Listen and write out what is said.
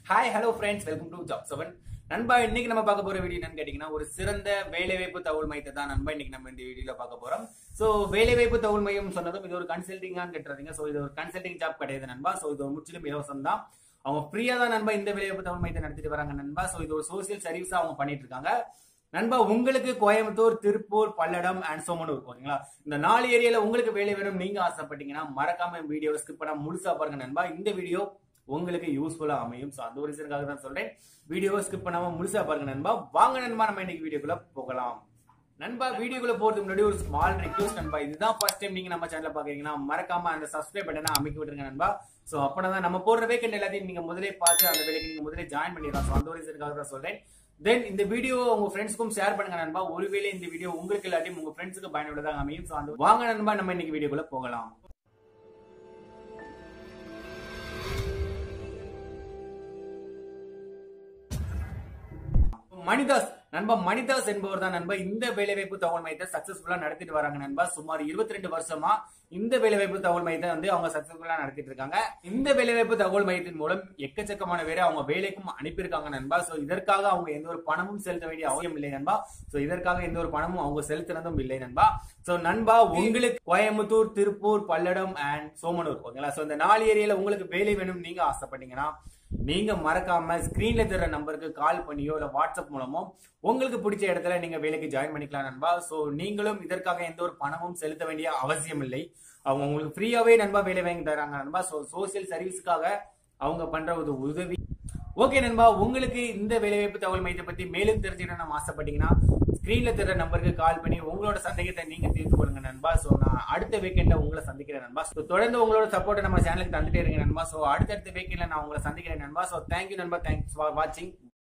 hi hello friends welcome to job seven நண்பா இன்னைக்கு நம்ம பார்க்க போற வீடியோ என்னன்னு கேட்டீங்கன்னா ஒரு சிறந்த வேலைவாய்ப்பு தகவல் மையத்தை தான் நண்பா இன்னைக்கு நம்ம இந்த வீடியோல பார்க்க போறோம் சோ வேலைவாய்ப்பு தகவல் மையம் சொன்னதும் இது ஒரு கன்சல்டிங்கான்னு கேட்டுறீங்க சோ இது ஒரு கன்சல்டிங் ஜாப் கிடையாது நண்பா சோ இது ஒரு முற்றிலும் இலவசம் தான் அவங்க ஃப்ரீயா தான் நண்பா இந்த வேலைவாய்ப்பு தகவல் மையத்தை நடத்திட்டு வராங்க நண்பா சோ இது ஒரு சோசியல் சர்வீஸா அவங்க பண்ணிட்டு இருக்காங்க நண்பா உங்களுக்கு கோயம்புத்தூர் திருப்பூர் பல்லடம் அண்ட் சோமனூர் ஓகேங்களா இந்த நாலு ஏரியால உங்களுக்கு வேலை வேணும் நீங்க ஆசைப்பட்டீங்கன்னா மறக்காம வீடியோவை ஸ்கிப் பண்ணாம முழுசா பாருங்க நண்பா இந்த வீடியோ உங்களுக்கு யூஸ்ஃபுல்லா அமையும் ஸோ அந்த ஒரு ரீசனுக்காக தான் சொல்றேன் வீடியோவை ஸ்கிப் பண்ணாம முழுசா பாருங்க நண்பா வாங்க நண்பா நம்ம இன்னைக்கு வீடியோக்குள்ள போகலாம் நண்பா வீடியோக்குள்ள போறதுக்கு முன்னாடி ஒரு ஸ்மால் ரிக்வஸ்ட் நண்பா இதுதான் ஃபர்ஸ்ட் டைம் நீங்க நம்ம சேனல்ல பாக்குறீங்கன்னா மறக்காம அந்த சப்ஸ்கிரைப் பட்டனை அமைக்க விட்டுருங்க நண்பா சோ அப்பனா தான் நம்ம போடுற வேக்கண்ட் எல்லாத்தையும் நீங்க முதலே பார்த்து அந்த வேலைக்கு நீங்க முதலே ஜாயின் பண்ணிடலாம் ஸோ அந்த ஒரு ரீசனுக்காக தான் சொல்றேன் தென் இந்த வீடியோ உங்க ஃப்ரெண்ட்ஸ்க்கும் ஷேர் பண்ணுங்க நண்பா ஒருவேளை இந்த வீடியோ உங்களுக்கு இல்லாட்டியும் உங்க ஃப்ரெண்ட்ஸுக்கு பயனுள்ளதாக அமையும் ஸோ அந்த வாங்க நண்பா நம்ம இன்னைக்கு வீடியோக்குள்ள போகலாம் மணிதாஸ் நண்பா மணிதாஸ் என்பவர் தான் நண்பா இந்த வேலைவாய்ப்பு தகவல் மையத்தை சக்சஸ்ஃபுல்லா நடத்திட்டு வராங்க நண்பா சுமார் இருபத்தி ரெண்டு வருஷமா இந்த வேலைவாய்ப்பு தகவல் மையத்தை வந்து அவங்க சக்சஸ்ஃபுல்லா நடத்திட்டு இருக்காங்க இந்த வேலைவாய்ப்பு தகவல் மையத்தின் மூலம் எக்கச்சக்கமான பேரை அவங்க வேலைக்கும் அனுப்பியிருக்காங்க நண்பா சோ இதற்காக அவங்க எந்த ஒரு பணமும் செலுத்த வேண்டிய அவசியம் இல்லை நண்பா சோ இதற்காக எந்த ஒரு பணமும் அவங்க செலுத்தினதும் இல்லை நண்பா சோ நண்பா உங்களுக்கு கோயம்புத்தூர் திருப்பூர் பல்லடம் அண்ட் சோமனூர் ஓகேங்களா சோ இந்த நாலு ஏரியால உங்களுக்கு வேலை வேணும் நீங்க ஆசைப்பட்டீங்கன்னா நீங்க மறக்காம ஸ்கிரீன்ல தர நம்பருக்கு கால் பண்ணியோ இல்ல வாட்ஸ்அப் மூலமோ உங்களுக்கு பிடிச்ச இடத்துல நீங்க வேலைக்கு ஜாயின் பண்ணிக்கலாம் நண்பா சோ நீங்களும் இதற்காக எந்த ஒரு பணமும் செலுத்த வேண்டிய அவசியம் இல்லை அவங்க உங்களுக்கு ஃப்ரீயாவே நண்பா வேலை வாங்கி தராங்க நண்பா சோ சோசியல் சர்வீஸ்க்காக அவங்க பண்ற ஒரு உதவி ஓகே நண்பா உங்களுக்கு இந்த வேலைவாய்ப்பு தகவல் மையத்தை பத்தி மேலும் தெரிஞ்சுக்கணும் ஆசைப்பட்டீங்கன்னா ஸ்கிரீன்ல தர நம்பருக்கு கால் பண்ணி உங்களோட சந்தேகத்தை நீங்க தீர்த்து கொள்ளுங்க நண்பா சோ நான் அடுத்த வீக்கெண்ட்ல உங்களை சந்திக்கிறேன் நண்பா ஸோ தொடர்ந்து உங்களோட சப்போர்ட் நம்ம சேனலுக்கு தந்துட்டே இருங்க நண்பா சோ அடுத்தடுத்த வீக்கெண்ட்ல நான் உங்களை சந்திக்கிறேன் நண்பா சோ தேங்க்யூ நண்பா தேங்க்ஸ் ஃபார் வாட்சிங்